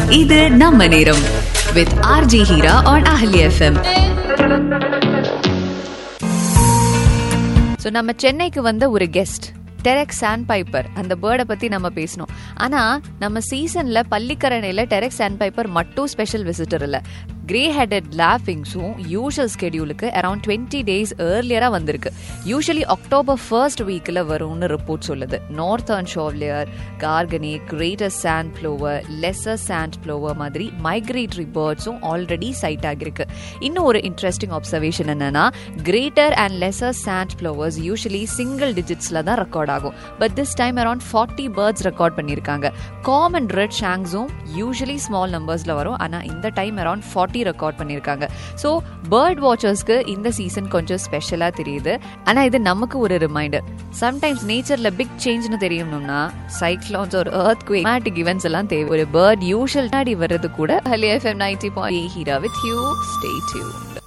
இது நம்ம நேரம் with RJ Heera on Hello FM so நம்ம சென்னைக்கு வந்த ஒரு கெஸ்ட் டெரெக் சாண்ட் பைப்பர் அந்த பேர்டை பத்தி நம்ம பேசணும் ஆனா நம்ம சீசன்ல பள்ளிக்கரணையில டெரெக் சாண்ட் பைப்பர் மட்டும் ஸ்பெஷல் விசிட்டர் இல்ல கிரே ஹெடட் லாஃபிங்ஸும் யூஷுவல் ஸ்கெடியூலுக்கு அரௌண்ட் டுவெண்ட்டி டேஸ் ஏர்லியரா வந்திருக்கு யூஸ்வலி அக்டோபர் ஃபர்ஸ்ட் வீக்ல வரும்னு ரிப்போர்ட் சொல்லுது northern shoveler garganey greater sand plover lesser sand plover மாதிரி மைக்ரேட்டரி பேர்ட்ஸும் ஆல்ரெடி சைட் ஆகிருக்கு இன்னும் ஒரு இன்ட்ரெஸ்டிங் அப்சர்வேஷன் என்னன்னா greater and lesser sand plovers usually single டிஜிட்ஸ்ல தான் ரெக்கார்ட் ஆகும் but this time around forty birds record பண்ணியிருக்காங்க காமன் ரெட் ஷாங்ஸும் யூஸ்வலி ஸ்மால் நம்பர்ஸ்ல வரும் ஆனா இந்த டைம் அரௌண்ட் ஃபார்ட்டி ரெக்கார்ட் பண்ணியிருக்காங்க ஸோ பேர்ட் வாட்சர்ஸ்க்கு இந்த சீசன் கொஞ்சம் ஸ்பெஷலா தெரியுது ஆனா இது நமக்கு ஒரு ரிமைண்டர் சம்டைம்ஸ் நேச்சர்ல பிக் சேஞ்ச்னு தெரியணும்னா சைக்ளோன்ஸ் ஒரு எர்த் குவேமேட்டிக் இவெண்ட்ஸ் எல்லாம் தேவை ஒரு பேர்ட் யூஷுவல் நாடி வர்றது கூட Hello FM ninety point Heera with you stay tune